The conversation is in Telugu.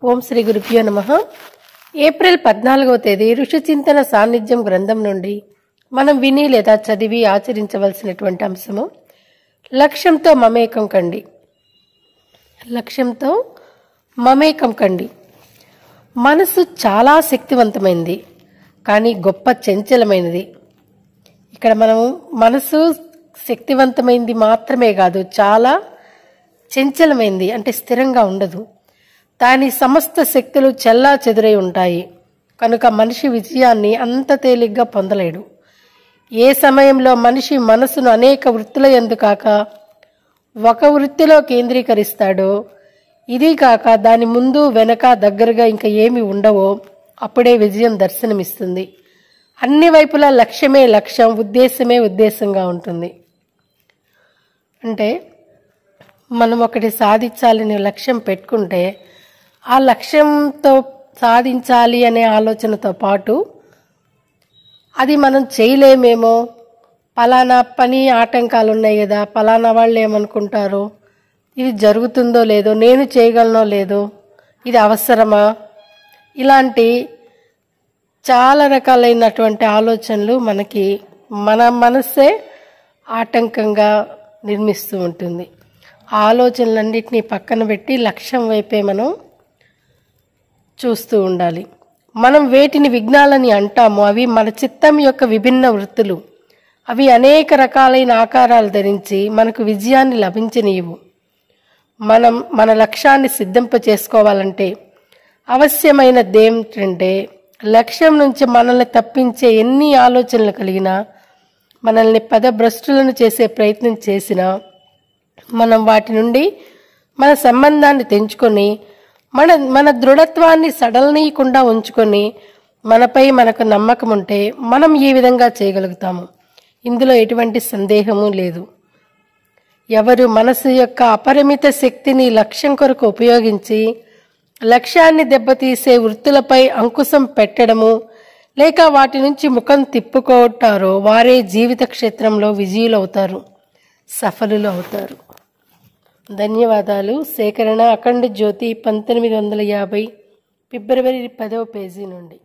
ఓం శ్రీ గురుభ్యో నమ ఏప్రిల్ పద్నాలుగవ తేదీ ఋషి చింతన సాన్నిధ్యం గ్రంథం నుండి మనం విని లేదా చదివి ఆచరించవలసినటువంటి అంశము లక్ష్యంతో మమేకం కండి లక్ష్యంతో మమేకం కండి మనసు చాలా శక్తివంతమైనది కానీ గొప్ప చంచలమైనది ఇక్కడ మనం మనసు శక్తివంతమైంది మాత్రమే కాదు చాలా చంచలమైంది అంటే స్థిరంగా ఉండదు దాని సమస్త శక్తులు చెల్లా చెదురై ఉంటాయి కనుక మనిషి విజయాన్ని అంత తేలిగ్గా పొందలేడు ఏ సమయంలో మనిషి మనసును అనేక వృత్తుల ఎందు కాక ఒక వృత్తిలో కేంద్రీకరిస్తాడో ఇది కాక దాని ముందు వెనక దగ్గరగా ఇంకా ఏమి ఉండవో అప్పుడే విజయం దర్శనమిస్తుంది అన్ని వైపులా లక్ష్యమే లక్ష్యం ఉద్దేశమే ఉద్దేశంగా ఉంటుంది అంటే మనం ఒకటి సాధించాలని లక్ష్యం పెట్టుకుంటే ఆ లక్ష్యంతో సాధించాలి అనే ఆలోచనతో పాటు అది మనం చేయలేమేమో పలానా పని ఆటంకాలు ఉన్నాయి కదా పలానా వాళ్ళు ఏమనుకుంటారు ఇది జరుగుతుందో లేదో నేను చేయగలనో లేదో ఇది అవసరమా ఇలాంటి చాలా రకాలైనటువంటి ఆలోచనలు మనకి మన మనస్సే ఆటంకంగా నిర్మిస్తూ ఉంటుంది ఆ ఆలోచనలన్నింటినీ పక్కన పెట్టి లక్ష్యం వైపే మనం చూస్తూ ఉండాలి మనం వేటిని విఘ్నాలని అంటామో అవి మన చిత్తం యొక్క విభిన్న వృత్తులు అవి అనేక రకాలైన ఆకారాలు ధరించి మనకు విజయాన్ని లభించనీయవు మనం మన లక్ష్యాన్ని సిద్ధింప చేసుకోవాలంటే అవశ్యమైనదేమిటంటే లక్ష్యం నుంచి మనల్ని తప్పించే ఎన్ని ఆలోచనలు కలిగినా మనల్ని పదభ్రష్టులను చేసే ప్రయత్నం చేసినా మనం వాటి నుండి మన సంబంధాన్ని తెంచుకొని మన మన దృఢత్వాన్ని సడలనీయకుండా ఉంచుకొని మనపై మనకు నమ్మకం ఉంటే మనం ఈ విధంగా చేయగలుగుతాము ఇందులో ఎటువంటి సందేహము లేదు ఎవరు మనసు యొక్క అపరిమిత శక్తిని లక్ష్యం కొరకు ఉపయోగించి లక్ష్యాన్ని దెబ్బతీసే వృత్తులపై అంకుశం పెట్టడము లేక వాటి నుంచి ముఖం తిప్పుకోటారో వారే జీవిత క్షేత్రంలో విజయులు అవుతారు సఫలులు అవుతారు ధన్యవాదాలు సేకరణ అఖండ జ్యోతి పంతొమ్మిది వందల యాభై ఫిబ్రవరి పదవ పేజీ నుండి